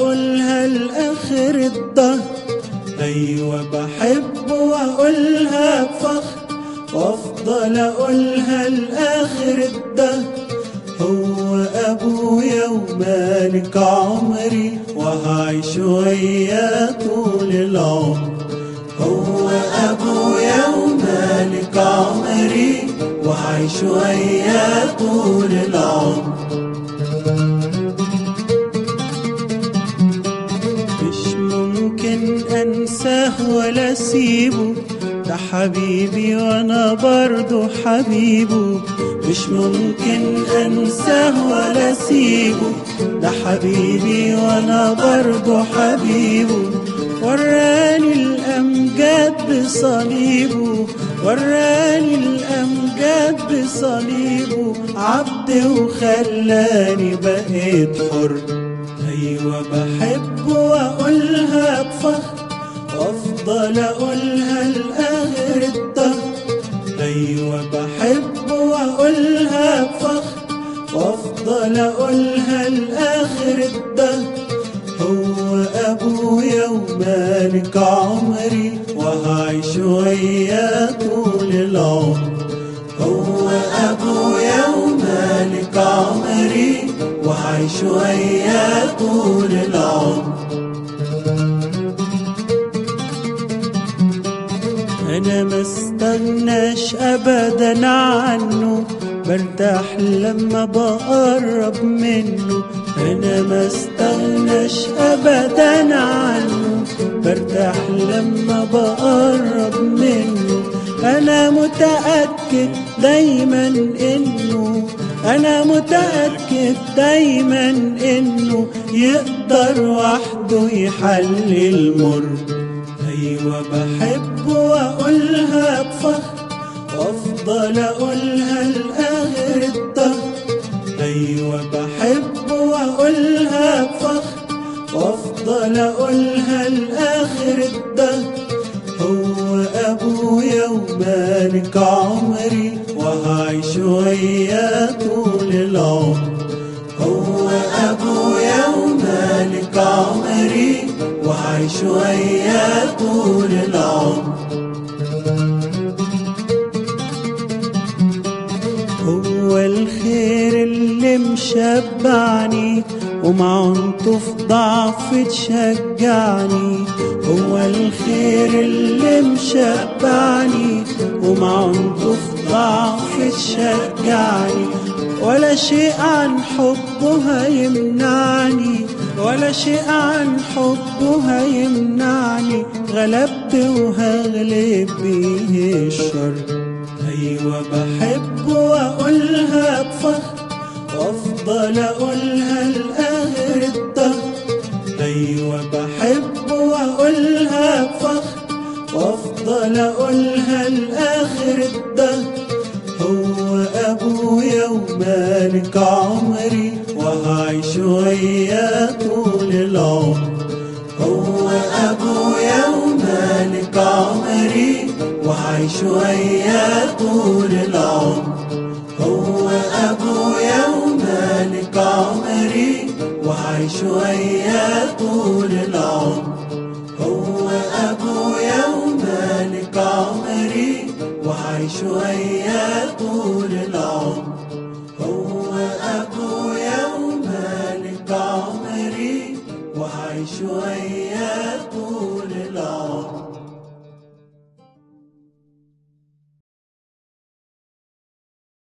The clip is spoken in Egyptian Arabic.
اقولها لاخر الدهر ايوه بحب واقولها بفخر وافضل اقولها لاخر الدهر هو ابويا ومالك عمري وهعيش وياه طول العمر هو ابويا ومالك عمري وهعيش وياه طول العمر مش ممكن انساه ولا اسيبه ده حبيبي وانا برضه حبيبه مش ممكن انساه ولا اسيبه ده حبيبي وانا برضه حبيبه وراني الامجاد بصليبه وراني الامجاد بصليبه عبد وخلاني بقيت حر ايوه بحب واقولها بفخر وافضل اقولها لاخر الدهر ايوه بحب واقولها بفخر وافضل اقولها لاخر الدهر هو ابويا ومالك عمري وهعيش وياه طول العمر هو ابويا ومالك عمري وهعيش وياه طول العمر انا ما استغناش ابدا عنه برتاح لما بقرب منه انا ما استغناش ابدا عنه برتاح لما بقرب منه انا متاكد دايما انه انا متاكد دايما انه يقدر وحده يحل المر ايوه بحب واقولها بفخر وافضل اقولها لاخر الدهر ايوه بحب واقولها بفخر وافضل اقولها لاخر الدهر هو ابويا ومالك عمري وهعيش وياه طول العمر هو ابويا ومالك عمري وهعيش وياه طول العمر هو الخير اللي مشبعني ومعنته في ضعف تشجعني هو الخير اللي مشبعني ومعنته في ضعف تشجعني ولا شيء عن حبه هيمنعني ولا شيء عن حبه هيمنعني غلبت وهغلب بيه الشر ايوه بحب واقولها بفخر وافضل اقولها لاخر الدهر ايوه بحب واقولها بفخر وافضل اقولها لاخر الدهر هو ابويا ومالك عمري وهعيش وياه طول العمر هو ابويا ومالك عمري وهعيش وياه طول العمر هو ابويا ومالك عمري وهعيش وياه طول العمر هو ابويا ومالك عمري وهعيش وياه طول العمر هو ابويا ومالك عمري وهعيش وياه طول العمر